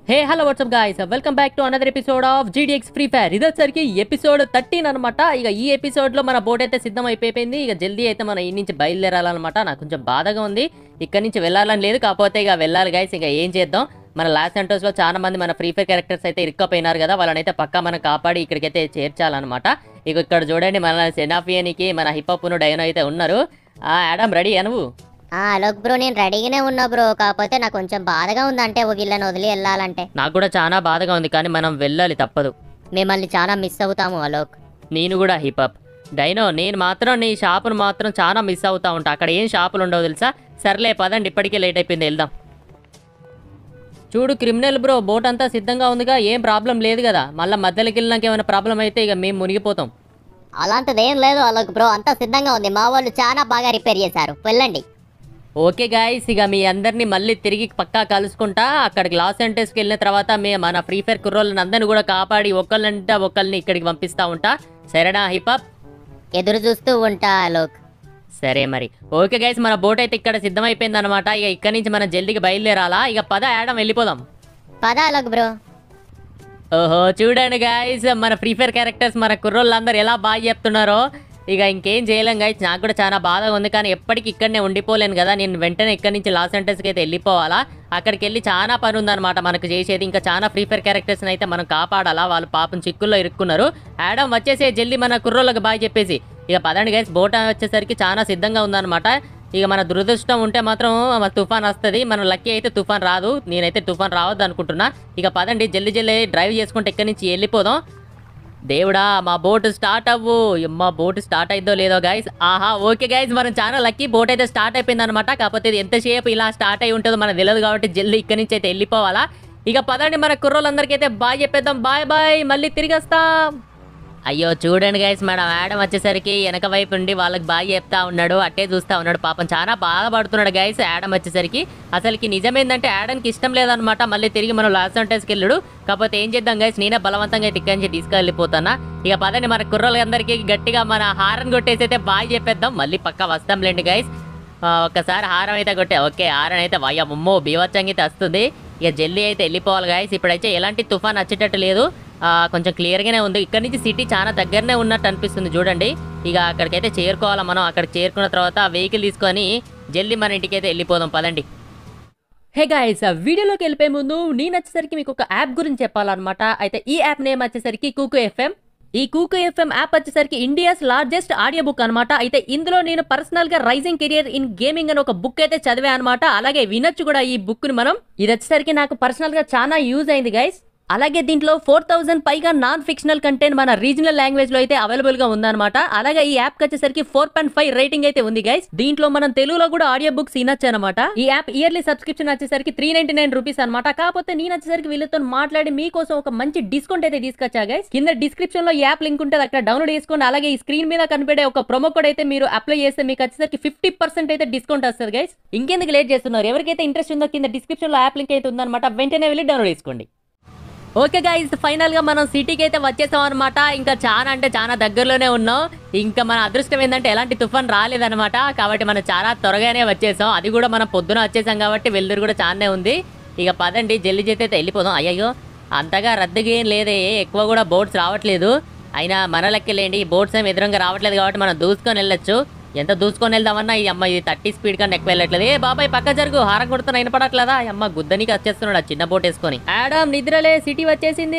hey hello what's up guys welcome back to another episode of GDX free fire ఇది వచ్చరికి episode thirteen అనమాట ఇక ఈ ఎపిసోడ్ లో మన బోట్ అయితే సిద్ధం అయిపోయింది ఇక జల్దీ అయితే మనం ఈ నుంచి బయలుదేరాలన్నమాట నాకు కొంచెం బాధగా ఉంది ఇక్కడ నుంచి వెళ్ళాలని లేదు కాకపోతే ఇక వెళ్ళాలి గాయస్ ఇక ఏం చేద్దాం మన లాస్ సెంటర్స్ లో చాలా మంది మన ఫ్రీ ఫైర్ క్యారెక్టర్స్ అయితే ఇరుక్కపోయినారు కదా వాళ్ళనైతే పక్కా మనం కాపాడి ఇక్కడికైతే చేర్చాలన్నమాట ఇక ఇక్కడ చూడండి మన సెనాఫియనికి మన హిప్పప్పును డైనో అయితే ఉన్నారు ఆ యాడమ్ రెడీ నువ్వు ఆ అలోక్ బ్రో నేను రెడీగానే ఉన్నా బ్రో కాకపోతే నాకు కొంచెం బాధగా ఉందంటే వీళ్ళని వదిలి వెళ్ళాలంటే నాకు కూడా చాలా బాధగా ఉంది కానీ మనం వెళ్ళాలి తప్పదు మిమ్మల్ని చాలా మిస్ అవుతాము అలోక్ నేను కూడా హిపప్ డైనో నేను మాత్రం నీ షాపును మాత్రం చాలా మిస్ అవుతా ఉంటా అక్కడ ఏం షాపులు ఉండవు తెలుసా సర్లే పదండి ఇప్పటికే లేట్ అయిపోయింది వెళ్దాం చూడు క్రిమినల్ బ్రో బోట్ అంతా సిద్ధంగా ఉందిగా ఏం ప్రాబ్లం లేదు కదా మళ్ళీ మధ్యలోకి వెళ్ళినాక ఏమైనా ప్రాబ్లం అయితే ఇక మేము మునిగిపోతాం అలాంటిది ఏం లేదు అలోక్ బ్రో అంతా సిద్ధంగా ఉంది మా వాళ్ళు చాలా బాగా రిపేర్ చేశారు వెళ్ళండి ఓకే గాయస్ ఇక మీ అందరినీ మళ్ళీ తిరిగి పక్కా కలుసుకుంటా అక్కడికి లాస్ ఏంజల్స్కి వెళ్ళిన తర్వాత మేము మన ఫ్రీ ఫైర్ కుర్రోళ్ళని అందరిని కూడా కాపాడి ఒకళ్ళంటే ఒకళ్ళని ఇక్కడికి పంపిస్తా ఉంటా సరేనా హిపప్ ఎదురు చూస్తూ ఉంటా అలోక్ సరే మరి ఓకే గైస్ మన బోట్ అయితే ఇక్కడ సిద్ధమైపోయింది అనమాట ఇక ఇక్కడ నుంచి మనం జల్దీకి బయలుదేరాలా ఇక పద యాడం వెళ్ళిపోదాం పద అలోక్ బ్రో ఓహో చూడండి గాయస్ మన ఫ్రీ ఫైర్ క్యారెక్టర్స్ మన కుర్రోళ్ళందరూ ఎలా బాగా చెప్తున్నారో ఇక ఇంకేం చేయలేం గాయస్ నాకు కూడా చాలా బాధగా ఉంది కానీ ఎప్పటికి ఇక్కడనే ఉండిపోలేను కదా నేను వెంటనే ఇక్కడి నుంచి లాస్ సెంటర్స్కి అయితే వెళ్ళిపోవాలా అక్కడికి వెళ్ళి చాలా పని ఉందన్నమాట మనకు చేసేది ఇంకా చాలా ఫ్రీ ఫైర్ క్యారెక్టర్స్ని అయితే మనం కాపాడాలా వాళ్ళు పాపం చిక్కుల్లో ఇరుక్కున్నారు యాడమ్ వచ్చేసే జల్దీ మన కుర్రోళ్ళకి బాగా చెప్పేసి ఇక పదండి గైస్ బోట్ వచ్చేసరికి చాలా సిద్ధంగా ఉందన్నమాట ఇక మన దురదృష్టం ఉంటే మాత్రం మన తుఫాన్ వస్తుంది మన లక్కీ అయితే తుఫాన్ రాదు నేనైతే తుఫాన్ రావద్దు అనుకుంటున్నా ఇక పదండి జల్దీ జల్దీ డ్రైవ్ చేసుకుంటే ఇక్కడి నుంచి వెళ్ళిపోదాం దేవుడా మా బోట్ స్టార్ట్ అవ్వు మా బోట్ స్టార్ట్ అయిందో లేదో గైస్ ఆహా ఓకే గైస్ మనం చాలా లక్కీ బోట్ అయితే స్టార్ట్ అయిపోయింది అనమాట కాకపోతే ఇది ఎంతసేపు ఇలా స్టార్ట్ అయి ఉంటుందో మనకు తెలియదు కాబట్టి జల్దీ ఇక్కడి నుంచి అయితే వెళ్ళిపోవాలా ఇక పదండి మన కుర్రోళ్ళందరికీ అయితే బాయ్ చెప్పేద్దాం బాయ్ బాయ్ మళ్ళీ తిరిగి వస్తాం అయ్యో చూడండి గైస్ మేడం మేడం వచ్చేసరికి వెనక వైపు ఉండి వాళ్ళకి బాగా చెప్తా ఉన్నాడు అట్టే చూస్తా ఉన్నాడు పాపం చాలా బాధపడుతున్నాడు గైస్ యాడమ్ వచ్చేసరికి అసలుకి నిజమేందంటే యాడమ్కి ఇష్టం లేదనమాట మళ్ళీ తిరిగి మనం లాస్ట్ టైమ్స్కి వెళ్ళాడు కాకపోతే ఏం చేద్దాం గైస్ నేనే బలవంతంగా అయితే ఇక్కడి నుంచి తీసుకెళ్ళిపోతానా ఇక పదండి మన కుర్రోళ్ళందరికీ గట్టిగా మన హారన్ కొట్టేసి అయితే బాగా చెప్పేద్దాం మళ్ళీ పక్క వస్తాంలేండి గైస్ ఆ, ఒక్కసారి హారం అయితే కొట్టే ఓకే హారం అయితే వయ్య అమ్మో బీవచ్చంగి అయితే వస్తుంది ఇక జల్దీ అయితే వెళ్ళిపోవాలి గాయస్ ఇప్పుడైతే ఎలాంటి తుఫాన్ వచ్చేటట్టు లేదు ఆ, కొంచెం క్లియర్గానే ఉంది ఇక్కడ నుంచి సిటీ చాలా దగ్గరనే ఉన్నట్టు అనిపిస్తుంది చూడండి ఇక అక్కడికైతే చేరుకోవాలా మనం అక్కడికి చేరుకున్న తర్వాత వెహికల్ తీసుకొని జల్దీ మన ఇంటికి అయితే వెళ్ళిపోదాం పదండి హే గాయస్ వీడియోలోకి వెళ్ళిపోయే ముందు నేను వచ్చేసరికి మీకు ఒక యాప్ గురించి చెప్పాలన్నమాట అయితే ఈ యాప్ నేమ్ వచ్చేసరికి కూకు ఎఫ్ఎం ఈ కూకు ఎఫ్ఎం యాప్ వచ్చేసరికి ఇండియాస్ లార్జెస్ట్ ఆడియో బుక్ అనమాట అయితే ఇందులో నేను పర్సనల్ గా రైజింగ్ కెరియర్ ఇన్ గేమింగ్ అని ఒక బుక్ అయితే చదివా అనమాట అలాగే వినొచ్చు కూడా ఈ బుక్ ని మనం ఇది వచ్చేసరికి నాకు పర్సనల్ గా చాలా యూజ్ అయింది గైస్ అలాగే దీంట్లో ఫోర్ థౌసండ్ పైగా నాన్ ఫిక్షనల్ కంటెంట్ మన రీజనల్ లాంగ్వేజ్ లో అయితే అవైలబుల్ గా ఉందన్నమాట అలాగే ఈ యాప్ వచ్చేసరికి ఫోర్ పాయింట్ ఫైవ్ రేటింగ్ అయితే ఉంది గైస్ దీంట్లో మనం తెలుగులో కూడా ఆడియో బుక్స్ వినొచ్చు అనమాట ఈ యాప్ ఇయర్లీ సబ్స్క్రిప్షన్ వచ్చేసరికి త్రీ నైన్టీ నైన్ రూపీస్ అనమాట కాకపోతే నేను వచ్చేసరికి వీళ్ళతో మాట్లాడి మీకోసం ఒక మంచి డిస్కౌంట్ అయితే తీసుకొచ్చా గైస్ కింద డిస్క్రిప్షన్ లో ఈ యాప్ లింక్ ఉంటుంది అక్కడ డౌన్లోడ్ చేసుకోండి అలాగే ఈ స్క్రీన్ మీద కనిపెడే ఒక ప్రొమో కోడ్ అయితే మీరు అప్లై చేస్తే మీకు వచ్చేసరికి ఫిఫ్టీ పర్సెంట్ అయితే డిస్కౌంట్ వస్తుంది గైస్ ఇంకెందుకు లేట్ చేస్తున్నారు ఎవరికైతే ఇంట్రెస్ట్ ఉందో కింద డిస్క్రిప్షన్ లో యాప్ లింక్ అయితే ఉందన్నమాట వెంటనే వెళ్ళి డౌన్లోడ్ చేసుకోండి ఓకే గైస్ ఫైనల్ గా మనం సిటీకి అయితే వచ్చేసాం అనమాట ఇంకా చాలా అంటే చాలా దగ్గరలోనే ఉన్నాం ఇంకా మన అదృష్టం ఏంటంటే ఎలాంటి తుఫాన్ రాలేదన్నమాట కాబట్టి మనం చాలా త్వరగానే వచ్చేసాం అది కూడా మనం పొద్దున వచ్చేసాం కాబట్టి వెళ్తురు కూడా చాలానే ఉంది ఇక పదండి జల్లి చేతి అయితే వెళ్ళిపోదాం అయ్యో అంతగా రద్దీగా ఏం లేదే ఎక్కువ కూడా బోట్స్ రావట్లేదు అయినా మన లెక్కలేండి ఈ బోట్స్ ఏం ఎదురుగా రావట్లేదు కాబట్టి మనం దూసుకొని వెళ్ళొచ్చు ఎంత దూసుకొని వెళ్దామన్నా ఈ అమ్మ ఇది థర్టీ స్పీడ్ కన్నా ఎక్కువ వెళ్ళట్లేదు ఏ బాబాయ్ పక్క జరుగు హారం కొడుతున్నా వినపడట్లేదా ఈ అమ్మ గుద్దనికి వచ్చేస్తున్నాడు ఆ చిన్న బోట్ వేసుకొని ఆడమ్ నిద్రలే సిటీ వచ్చేసింది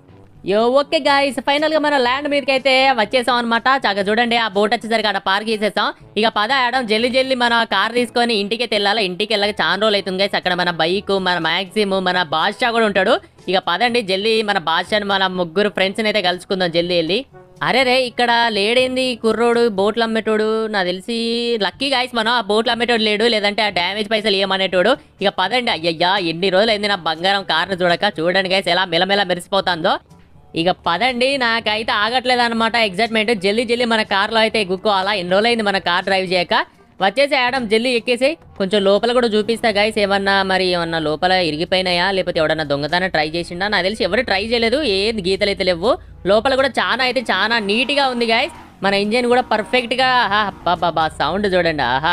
యో ఓకే గాయస్ ఫైనల్ గా మన ల్యాండ్ మీదకి అయితే వచ్చేసాం అనమాట చాక చూడండి ఆ బోట్ వచ్చేసరికి అక్కడ పార్క్ చేసేసాం ఇక పద ఆడడం జల్లి జల్లి మన కార్ తీసుకొని ఇంటికి వెళ్ళాలి ఇంటికి వెళ్ళక చాలా రోజులు అవుతుంది గైస్ అక్కడ మన బైక్ మన మ్యాక్సిమ్ మన బాద్షా కూడా ఉంటాడు ఇక పదండి జల్లి మన బాద్షాని మన ముగ్గురు ఫ్రెండ్స్ని అయితే కలుసుకుందాం జల్దీ వెళ్ళి అరే రే ఇక్కడ లేడేంది ఈ కుర్రోడు బోట్లు అమ్మేటోడు నాకు తెలిసి లక్కీ గాయస్ మనం ఆ బోట్లు అమ్మేటోడు లేడు లేదంటే ఆ డ్యామేజ్ పైసలు ఏమనేటోడు ఇక పదండి అయ్యయ్యా ఎన్ని రోజులు అయింది నా బంగారం కార్ను చూడక చూడండి గైస్ ఎలా మెలమెల మెరిసిపోతుందో ఇక పదండి నాకైతే ఆగట్లేదు అనమాట ఎగ్జైట్మెంట్ జల్దీ జల్దీ మన కార్లో అయితే గుక్కోవాలా ఎన్ని రోజులైంది మన కార్ డ్రైవ్ చేయక వచ్చేసి ఆడమ్ జల్దీ ఎక్కేసి కొంచెం లోపల కూడా చూపిస్తా గైస్ ఏమన్నా మరి ఏమన్నా లోపల ఇరిగిపోయినాయా లేకపోతే ఎవడన్నా దొంగతనం ట్రై చేసిండా నాకు తెలిసి ఎవరు ట్రై చేయలేదు ఏం గీతలు అయితే లేవు లోపల కూడా చాలా అయితే చాలా నీట్గా ఉంది గైస్ మన ఇంజిన్ కూడా పర్ఫెక్ట్గా ఆహా బాబా సౌండ్ చూడండి ఆహా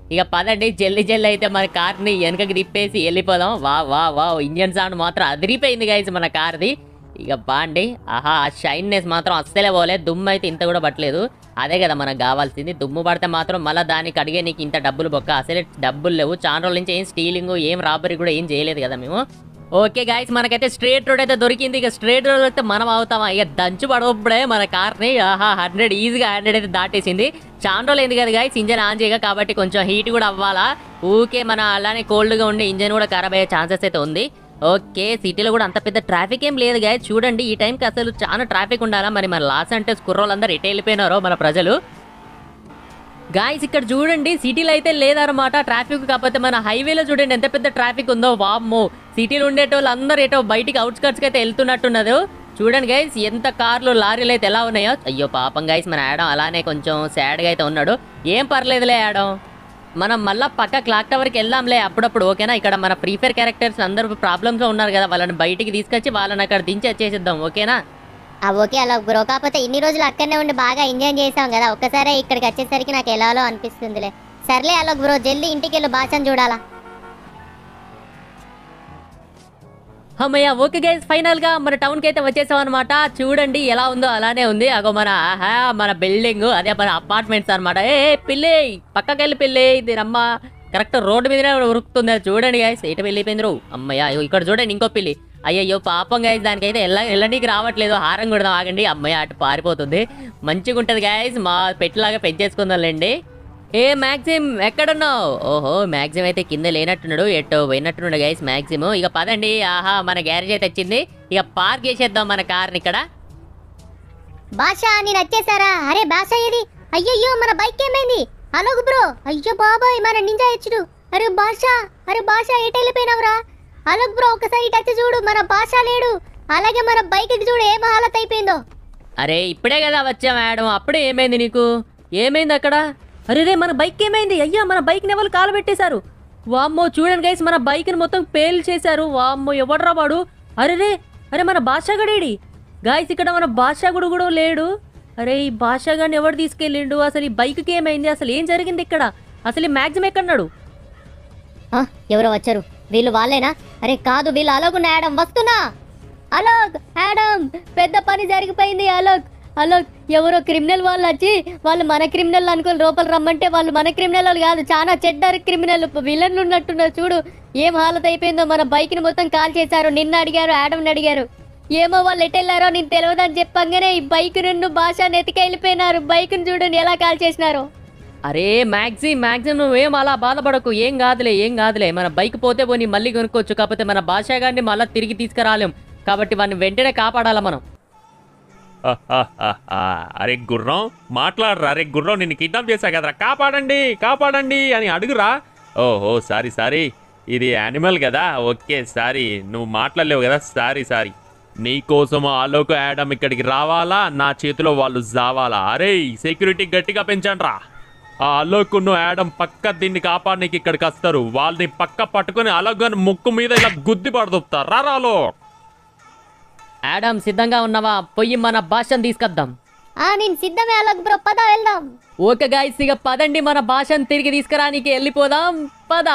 ఇక పదండి జల్లి జల్లి అయితే మన కార్ని వెనకకి తిప్పేసి వెళ్ళిపోదాం వా వా వా ఇంజన్ సౌండ్ మాత్రం అదిరిపోయింది గైస్ మన కార్ది ఇక బాండి ఆహా ఆ షైన్నెస్ మాత్రం అస్సలే పోలే దుమ్ము అయితే ఇంత కూడా పట్టలేదు అదే కదా మనకు కావాల్సింది దుమ్ము పడితే మాత్రం మళ్ళీ దానికి అడిగే నీకు ఇంత డబ్బులు బొక్క అసలే డబ్బులు లేవు చాలా రోజుల నుంచి ఏం స్టీలింగ్ ఏం రాబరీ కూడా ఏం చేయలేదు కదా మేము ఓకే గాయస్ మనకైతే స్ట్రేట్ రోడ్ అయితే దొరికింది ఇక స్ట్రేట్ రోడ్ అయితే మనం అవుతామా ఇక దంచు పడవప్పుడే మన కార్ని ఆహా హండ్రెడ్ ఈజీగా హండ్రెడ్ అయితే దాటేసింది చాలా రోజులు అయింది కదా గాయస్ ఇంజన్ ఆన్ చేయగా కాబట్టి కొంచెం హీట్ కూడా అవ్వాలా ఊకే మన అలానే కోల్డ్గా ఉండి ఇంజన్ కూడా ఖరాబ్ అయ్యే ఛాన్సెస్ అయితే ఉంది ఓకే సిటీలో కూడా అంత పెద్ద ట్రాఫిక్ ఏం లేదు గాయస్ చూడండి ఈ టైంకి అసలు చాలా ట్రాఫిక్ ఉండాలా మరి మన లాస్ అంటే కుర్రోళ్ళందరూ ఎటు వెళ్ళిపోయినారో మన ప్రజలు గాయస్ ఇక్కడ చూడండి సిటీలో అయితే లేదన్నమాట ట్రాఫిక్ కాకపోతే మన హైవేలో చూడండి ఎంత పెద్ద ట్రాఫిక్ ఉందో వామ్మో సిటీలో ఉండేటోళ్ళు అందరూ ఏటో బయటికి అవుట్స్కట్స్కి అయితే వెళ్తున్నట్టున్నది చూడండి గైస్ ఎంత కార్లు లారీలు అయితే ఎలా ఉన్నాయో అయ్యో పాపం గైస్ మన యాడం అలానే కొంచెం సాడ్గా అయితే ఉన్నాడు ఏం పర్లేదులే యాడం మనం మళ్ళా పక్క క్లాక్ టవర్కి వెళ్దాంలే అప్పుడప్పుడు ఓకేనా ఇక్కడ మన ఫ్రీ ఫైర్ క్యారెక్టర్స్ అందరూ ప్రాబ్లమ్స్లో ఉన్నారు కదా వాళ్ళని బయటికి తీసుకొచ్చి వాళ్ళని అక్కడ దించి వచ్చేసిద్దాం ఓకేనా ఆ ఓకే అలా బ్రో కాకపోతే ఇన్ని రోజులు అక్కడనే ఉండి బాగా ఎంజాయ్ చేసాం కదా ఒక్కసారి ఇక్కడికి వచ్చేసరికి నాకు ఎలాలో అనిపిస్తుందిలే సర్లే అలోక్ బ్రో జల్దీ ఇంటికి వెళ్ళి భాషను చూడాలా అమ్మయ్య ఓకే గైస్ ఫైనల్ గా మన టౌన్ కి అయితే వచ్చేసాం అనమాట చూడండి ఎలా ఉందో అలానే ఉంది అగో మన ఆహా మన బిల్డింగ్ అదే మన అపార్ట్మెంట్స్ అనమాట ఏ ఏ, పిల్లి పక్కకి వెళ్ళి పిల్లి ఇది అమ్మ కరెక్ట్ రోడ్డు మీదనే ఉరుకుతుంది అది చూడండి గైస్ ఎటు వెళ్ళిపోయింది అమ్మయ్య ఇగో ఇక్కడ చూడండి ఇంకో పిల్లి అయ్యయ్యో పాపం గైస్ దానికైతే ఎల్ల వెళ్ళనీకి రావట్లేదు హారం కూడా ఆగండి అమ్మయ్య అటు పారిపోతుంది మంచిగా ఉంటుంది గైస్ మా పెట్టిలాగా పెంచేసుకుందాంలేండి ఏ మ్యాక్సిమ్ ఎక్కడున్నావు ఓహో మ్యాక్సిమ్ అయితే కింద లేనట్టున్నాడు ఎట్టో పోయినట్టున్నాడు గైస్ మ్యాక్సిమ్ ఇక పదండి ఆహా మన గ్యారేజ్ అయితే వచ్చింది ఇక పార్క్ చేసేద్దాం మన కార్ని ఇక్కడ భాష నేను వచ్చేసారా అరే భాష ఇది అయ్యయ్యో మన బైక్ ఏమైంది అలోక్ బ్రో అయ్యో బాబాయ్ మన నింజా హెచ్చుడు అరే భాష అరే భాష ఎటు వెళ్ళిపోయినావురా అలోక్ బ్రో ఒకసారి ఇటు వచ్చి చూడు మన భాష లేడు అలాగే మన బైక్ చూడు ఏం హాలత్ అయిపోయిందో అరే ఇప్పుడే కదా వచ్చా మేడం అప్పుడే ఏమైంది నీకు ఏమైంది అక్కడ అరే రే మన బైక్ ఏమైంది అయ్యా మన బైక్ని ఎవరు కాలు పెట్టేశారు వామ్మో చూడండి గైస్ మన బైక్ని మొత్తం పేల్ చేశారు వామ్మో ఎవడ్రా వాడు అరే రే అరే మన భాషాగడేడి గాయస్ ఇక్కడ మన భాషాగుడు కూడా లేడు అరే ఈ భాషాగాడిని ఎవడు తీసుకెళ్ళిండు అసలు ఈ బైక్కి ఏమైంది అసలు ఏం జరిగింది ఇక్కడ అసలు ఈ మ్యాక్సిమం ఎక్కడున్నాడు ఆ, ఎవరో వచ్చారు వీళ్ళు వాళ్ళేనా అరే కాదు వీళ్ళు అలోక్ ఉన్న యాడమ్ వస్తున్నా అలోక్ యాడమ్ పెద్ద పని జరిగిపోయింది అలోక్ అలోక్ ఎవరో క్రిమినల్ వాళ్ళు వచ్చి వాళ్ళు మన క్రిమినల్ అనుకుని లోపల రమ్మంటే వాళ్ళు మన క్రిమినల్ వాళ్ళు కాదు చాలా చెడ్డ క్రిమినల్ విలన్లు ఉన్నట్టున్నారు చూడు ఏం హాలత్ అయిపోయిందో మన బైక్ని మొత్తం కాల్ చేశారు నిన్న అడిగారు యాడమ్ని అడిగారు ఏమో వాళ్ళు ఎటు వెళ్ళారో నేను తెలియదని చెప్పంగానే ఈ బైక్ నిన్ను భాష నెతికి వెళ్ళిపోయినారు బైక్ని చూడండి ఎలా కాల్ చేసినారో అరే మ్యాక్సీ మ్యాక్సిమం నువ్వేం అలా బాధపడకు ఏం కాదులే ఏం కాదులే మన బైక్ పోతే పోనీ మళ్ళీ కొనుక్కోవచ్చు కాకపోతే మన భాషా గారిని మళ్ళీ తిరిగి తీసుకురాలేం కాబట్టి వాడిని వెంటనే కాపాడాలా మనం అరే గుర్రం మాట్లాడరా అరే గుర్రం నిన్ను కిడ్నాప్ చేశా కదరా కాపాడండి కాపాడండి అని అడుగురా ఓహో సారీ సారీ ఇది యానిమల్ కదా ఓకే సారీ నువ్వు మాట్లాడలేవు కదా సారీ సారీ నీకోసం ఆలోక యాడమ్ ఇక్కడికి రావాలా నా చేతిలో వాళ్ళు జావాలా అరే సెక్యూరిటీ గట్టిగా పెంచండ్రా ఆ అలోకును యాడమ్ పక్క దీన్ని కాపాడనీకి ఇక్కడికి వస్తారు వాళ్ళని పక్క పట్టుకొని అలోగన్ ముక్కు మీద ఇలా గుద్ది పడుతారు రా రాలో యాడమ్ సిద్ధంగా ఉన్నావా పొయ్యి మన భాషను తీసుకొద్దాం ఆ నేను సిద్ధమే అలోక్ బ్రో పద వెళ్దాం ఓకే గాయస్ ఇక పదండి మన భాషను తిరిగి తీసుకురానికి వెళ్ళిపోదాం పద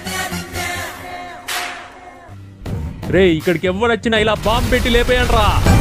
రే ఇక్కడికి ఎవరు వచ్చినా ఇలా బాంబు పెట్టి లేపేయండి రా